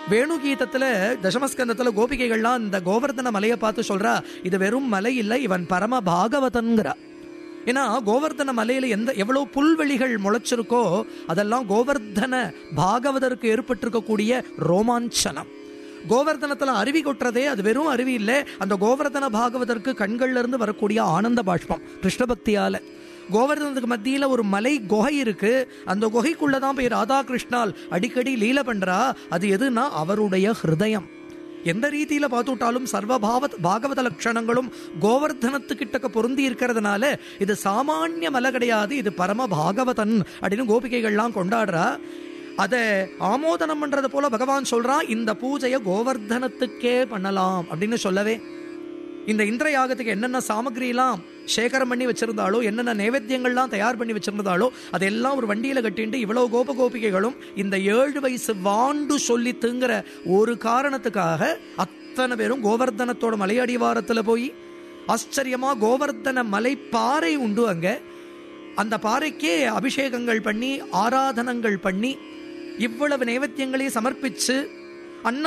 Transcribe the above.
வேணு கீதத்துல தசமஸ்கந்தத்துல கோபிகைகள்லாம் இந்த கோவர்தன மலையை பார்த்து சொல்றா இது வெறும் மலை இல்லை இவன் பரம பாகவதன்கிறா ஏன்னா கோவர்தன மலையில எந்த எவ்வளவு புல்வெளிகள் முளைச்சிருக்கோ அதெல்லாம் கோவர்தன பாகவதற்கு ஏற்பட்டிருக்கக்கூடிய ரோமாஞ்சனம் கோவர்தனத்துல அருவி கொட்டுறதே அது வெறும் அருவி இல்லை அந்த கோவர்தன பாகவதற்கு கண்கள்ல இருந்து வரக்கூடிய ஆனந்த பாஷ்பம் கிருஷ்ண பக்தியால கோவர்தனத்துக்கு மத்தியில ஒரு மலை குகை இருக்கு அந்த குகைக்குள்ளதான் போய் ராதா கிருஷ்ணால் அடிக்கடி லீல பண்றா அது எதுனா அவருடைய ஹிருதயம் எந்த ரீதியில பார்த்துட்டாலும் சர்வபாவ பாகவத லட்சணங்களும் கோவர்தனத்துக்கிட்டக்க பொருந்தி இருக்கிறதுனால இது சாமானிய மலை கிடையாது இது பரம பாகவதன் அப்படின்னு கோபிகைகள்லாம் கொண்டாடுறா அதை ஆமோதனம் பண்றது போல பகவான் சொல்றான் இந்த பூஜையை கோவர்தனத்துக்கே பண்ணலாம் அப்படின்னு சொல்லவே இந்த இந்திர யாகத்துக்கு என்னென்ன சாமகிரிலாம் சேகரம் பண்ணி வச்சிருந்தாலோ என்னென்ன நைவேத்தியங்கள்லாம் தயார் பண்ணி வச்சிருந்தாலோ அதெல்லாம் ஒரு வண்டியில கட்டிட்டு இவ்வளவு கோப கோபிகைகளும் இந்த ஏழு வயசு வாண்டு சொல்லி தூங்குற ஒரு காரணத்துக்காக அத்தனை பேரும் கோவர்தனத்தோட மலையடிவாரத்துல போய் ஆச்சரியமா கோவர்தன மலை பாறை உண்டு அங்க அந்த பாறைக்கே அபிஷேகங்கள் பண்ணி ஆராதனங்கள் பண்ணி இவ்வளவு நைவேத்தியங்களையும் சமர்ப்பிச்சு